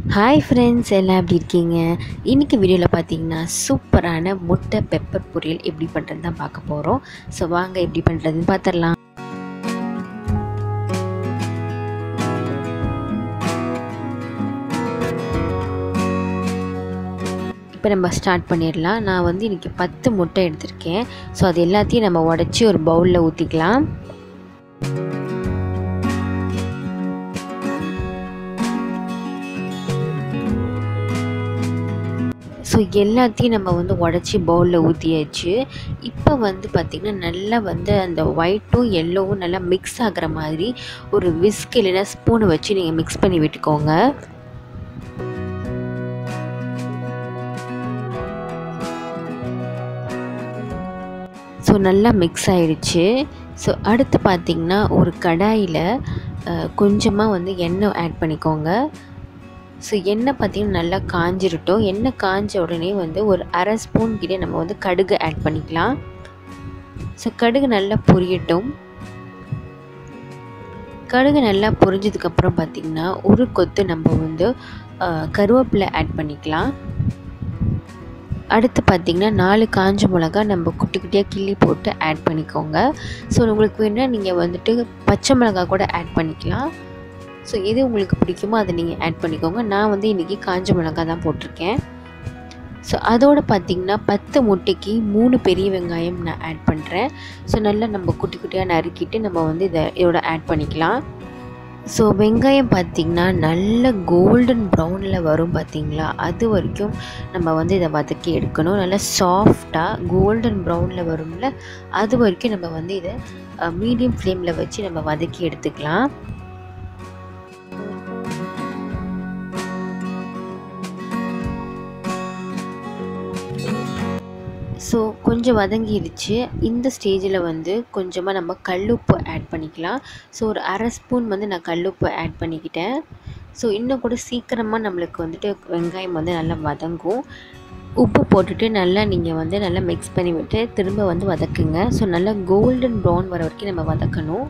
hi friends எல்லாம் எப்படி இருக்கீங்க இன்றைக்கி வீடியோவில் பார்த்தீங்கன்னா சூப்பரான முட்டை பெப்பர் பொரியல் எப்படி பண்ணுறது தான் பார்க்க போகிறோம் ஸோ வாங்க எப்படி பண்ணுறதுன்னு பார்த்துடலாம் இப்போ நம்ம ஸ்டார்ட் பண்ணிடலாம் நான் வந்து இன்றைக்கி பத்து முட்டை எடுத்திருக்கேன் ஸோ அது எல்லாத்தையும் நம்ம உடச்சி ஒரு பவுலில் ஊற்றிக்கலாம் ஸோ எல்லாத்தையும் நம்ம வந்து உடச்சி பவுலில் ஊற்றியாச்சு இப்போ வந்து பார்த்திங்கன்னா நல்லா வந்து அந்த ஒயிட்டும் எல்லோவும் நல்லா மிக்ஸ் ஆகிற மாதிரி ஒரு விஸ்க் இல்லைன்னா ஸ்பூனை வச்சு நீங்கள் மிக்ஸ் பண்ணி விட்டுக்கோங்க ஸோ நல்லா மிக்ஸ் ஆகிடுச்சு ஸோ அடுத்து பார்த்திங்கன்னா ஒரு கடாயில் கொஞ்சமாக வந்து எண்ணெய் ஆட் பண்ணிக்கோங்க ஸோ எண்ணெய் பார்த்திங்கன்னா நல்லா காஞ்சிருட்டும் எண்ணெய் காஞ்ச உடனே வந்து ஒரு அரை ஸ்பூன் கிட்டே நம்ம வந்து கடுகு ஆட் பண்ணிக்கலாம் ஸோ கடுகு நல்லா பொரியட்டும் கடுகு நல்லா பொரிஞ்சதுக்கப்புறம் பார்த்திங்கன்னா ஒரு கொத்து நம்ம வந்து கருவேப்பிலை ஆட் பண்ணிக்கலாம் அடுத்து பார்த்திங்கன்னா நாலு காஞ்ச மிளகா நம்ம குட்டி குட்டியாக கிள்ளி போட்டு ஆட் பண்ணிக்கோங்க ஸோ உங்களுக்கு வேணால் நீங்கள் வந்துட்டு பச்சை மிளகா கூட ஆட் பண்ணிக்கலாம் ஸோ எது உங்களுக்கு பிடிக்குமோ அதை நீங்கள் ஆட் பண்ணிக்கோங்க நான் வந்து இன்றைக்கி காஞ்ச மிளகா தான் போட்டிருக்கேன் ஸோ அதோடு பார்த்திங்கன்னா பத்து முட்டைக்கு மூணு பெரிய வெங்காயம் நான் ஆட் பண்ணுறேன் ஸோ நல்லா நம்ம குட்டி குட்டியாக நறுக்கிட்டு நம்ம வந்து இதை இதோட ஆட் பண்ணிக்கலாம் ஸோ வெங்காயம் பார்த்திங்கன்னா நல்ல கோல்டன் ப்ரௌனில் வரும் பார்த்திங்களா அது வரைக்கும் நம்ம வந்து இதை வதக்கி எடுக்கணும் நல்லா சாஃப்டாக கோல்டன் ப்ரௌனில் வரும்ல அது வரைக்கும் நம்ம வந்து இதை மீடியம் ஃப்ளேமில் வச்சு நம்ம வதக்கி எடுத்துக்கலாம் ஸோ கொஞ்சம் வதங்கிடுச்சு இந்த ஸ்டேஜில் வந்து கொஞ்சமாக நம்ம கல்லுப்பு ஆட் பண்ணிக்கலாம் ஸோ ஒரு அரை ஸ்பூன் வந்து நான் கல்லுப்பு ஆட் பண்ணிக்கிட்டேன் ஸோ இன்னும் கூட சீக்கிரமாக நம்மளுக்கு வந்துட்டு வெங்காயம் வந்து நல்லா வதங்கும் உப்பு போட்டுட்டு நல்லா நீங்கள் வந்து நல்லா மிக்ஸ் பண்ணி விட்டு திரும்ப வந்து வதக்குங்க ஸோ நல்லா கோல்டன் ப்ரௌன் வர வரைக்கும் நம்ம வதக்கணும்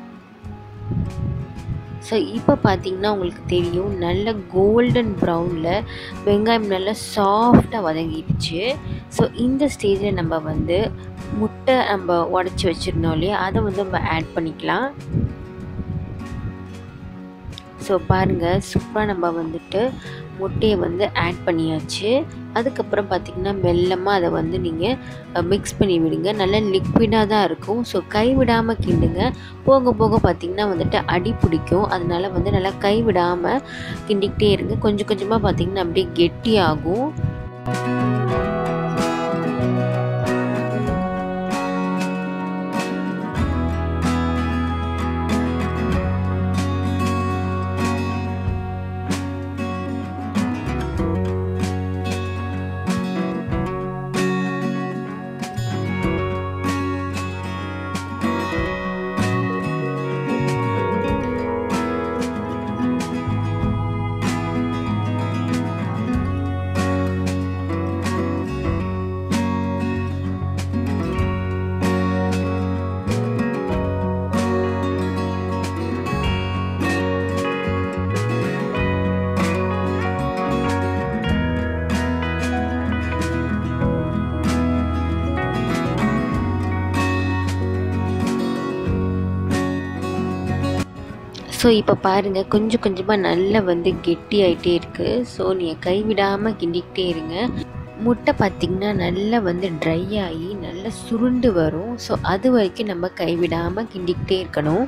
ஸோ இப்போ பார்த்தீங்கன்னா உங்களுக்கு தெரியும் நல்ல கோல்டன் ப்ரௌனில் வெங்காயம் நல்லா சாஃப்டாக வதங்கிடுச்சு ஸோ இந்த ஸ்டேஜில் நம்ம வந்து முட்டை நம்ம உடச்சி வச்சுருந்தோம் இல்லையா அதை வந்து நம்ம ஆட் பண்ணிக்கலாம் ஸோ பாருங்கள் சூப்பராக நம்ம வந்துட்டு முட்டையை வந்து ஆட் பண்ணியாச்சு அதுக்கப்புறம் பார்த்திங்கன்னா மெல்லமாக அதை வந்து நீங்கள் மிக்ஸ் பண்ணி விடுங்க நல்லா லிக்விடாக தான் இருக்கும் ஸோ கை விடாமல் கிண்டுங்க போக போக பார்த்திங்கன்னா வந்துட்டு அடி பிடிக்கும் அதனால் வந்து நல்லா கை விடாமல் கிண்டிக்கிட்டே இருங்க கொஞ்சம் கொஞ்சமாக பார்த்திங்கன்னா அப்படியே கெட்டியாகும் ஸோ இப்போ பாருங்கள் கொஞ்சம் கொஞ்சமாக நல்லா வந்து கெட்டி ஆகிட்டே இருக்குது ஸோ நீங்கள் கைவிடாமல் கிண்டிக்கிட்டே இருங்க முட்டை பார்த்திங்கன்னா நல்லா வந்து ட்ரை ஆகி நல்லா சுருண்டு வரும் ஸோ அது வரைக்கும் நம்ம கைவிடாமல் கிண்டிக்கிட்டே இருக்கணும்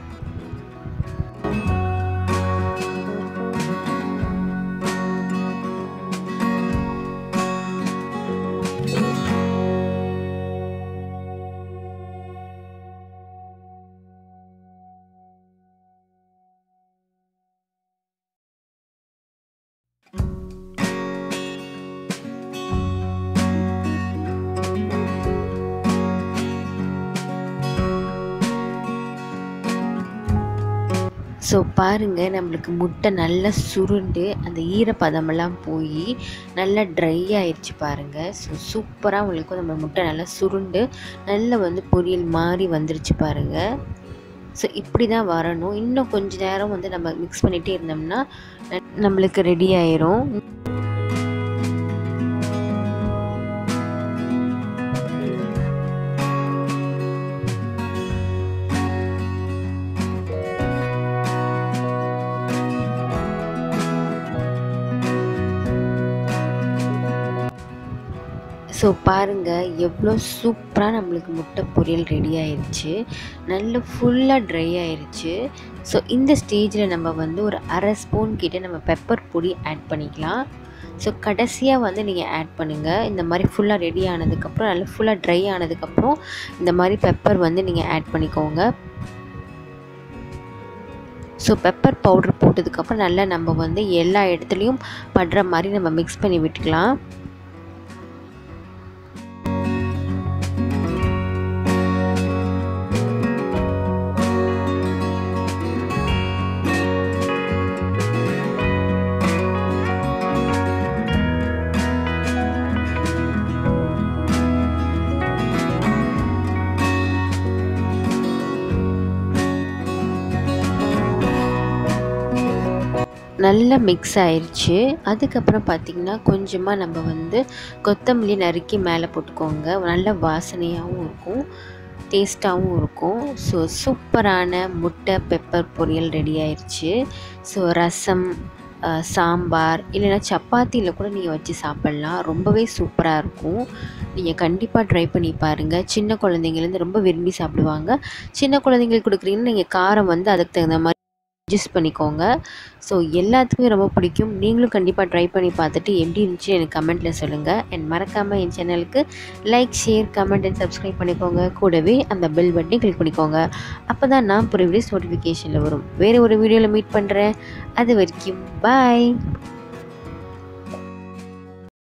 ஸோ பாருங்கள் நம்மளுக்கு முட்டை நல்லா சுருண்டு அந்த ஈரப்பதமெல்லாம் போய் நல்லா ட்ரை ஆயிடுச்சு பாருங்கள் ஸோ சூப்பராக உங்களுக்கு நம்ம முட்டை நல்லா சுருண்டு நல்லா வந்து பொரியல் மாதிரி வந்துருச்சு பாருங்கள் ஸோ இப்படி தான் வரணும் இன்னும் கொஞ்ச நேரம் வந்து நம்ம மிக்ஸ் பண்ணிகிட்டே இருந்தோம்னா நம்மளுக்கு ரெடி ஆயிரும் ஸோ பாருங்கள் எவ்வளோ சூப்பராக நம்மளுக்கு முட்டை பொரியல் ரெடி ஆயிடுச்சு நல்ல ஃபுல்லாக ட்ரை ஆயிடுச்சு ஸோ இந்த ஸ்டேஜில் நம்ம வந்து ஒரு அரை ஸ்பூன் கிட்ட நம்ம பெப்பர் பொடி ஆட் பண்ணிக்கலாம் ஸோ கடைசியாக வந்து நீங்கள் ஆட் பண்ணுங்கள் இந்த மாதிரி ஃபுல்லாக ரெடி ஆனதுக்கப்புறம் நல்லா ஃபுல்லாக ட்ரை ஆனதுக்கப்புறம் இந்த மாதிரி பெப்பர் வந்து நீங்கள் ஆட் பண்ணிக்கோங்க ஸோ பெப்பர் பவுடர் போட்டதுக்கப்புறம் நல்லா நம்ம வந்து எல்லா இடத்துலையும் படுற மாதிரி நம்ம மிக்ஸ் பண்ணி விட்டுக்கலாம் நல்லா மிக்ஸ் ஆயிடுச்சு அதுக்கப்புறம் பார்த்திங்கன்னா கொஞ்சமாக நம்ம வந்து கொத்தமல்லி நறுக்கி மேலே போட்டுக்கோங்க நல்ல வாசனையாகவும் இருக்கும் டேஸ்ட்டாகவும் இருக்கும் ஸோ சூப்பரான முட்டை பெப்பர் பொரியல் ரெடி ஆயிடுச்சு ஸோ ரசம் சாம்பார் இல்லைன்னா சப்பாத்தியில் கூட நீங்கள் வச்சு சாப்பிட்லாம் ரொம்பவே சூப்பராக இருக்கும் நீங்கள் கண்டிப்பாக ட்ரை பண்ணி பாருங்கள் சின்ன குழந்தைங்கலேருந்து ரொம்ப விரும்பி சாப்பிடுவாங்க சின்ன குழந்தைங்களுக்கு கொடுக்குறீங்கன்னா நீங்கள் காரம் வந்து அதுக்கு தகுந்த மாதிரி அட்ஜஸ்ட் பண்ணிக்கோங்க ஸோ எல்லாத்துக்குமே ரொம்ப பிடிக்கும் நீங்களும் கண்டிப்பாக ட்ரை பண்ணி பார்த்துட்டு எப்படி இருந்துச்சு எனக்கு கமெண்ட்டில் சொல்லுங்கள் அண்ட் மறக்காமல் என் சேனலுக்கு like share comment and subscribe பண்ணிக்கோங்க கூடவே அந்த பெல் பட்டனை கிளிக் பண்ணிக்கோங்க அப்போ தான் நான் புரிய வீடியோஸ் நோட்டிஃபிகேஷனில் வரும் வேறு ஒரு வீடியோவில் மீட் பண்ணுறேன் அது வரைக்கும் பாய்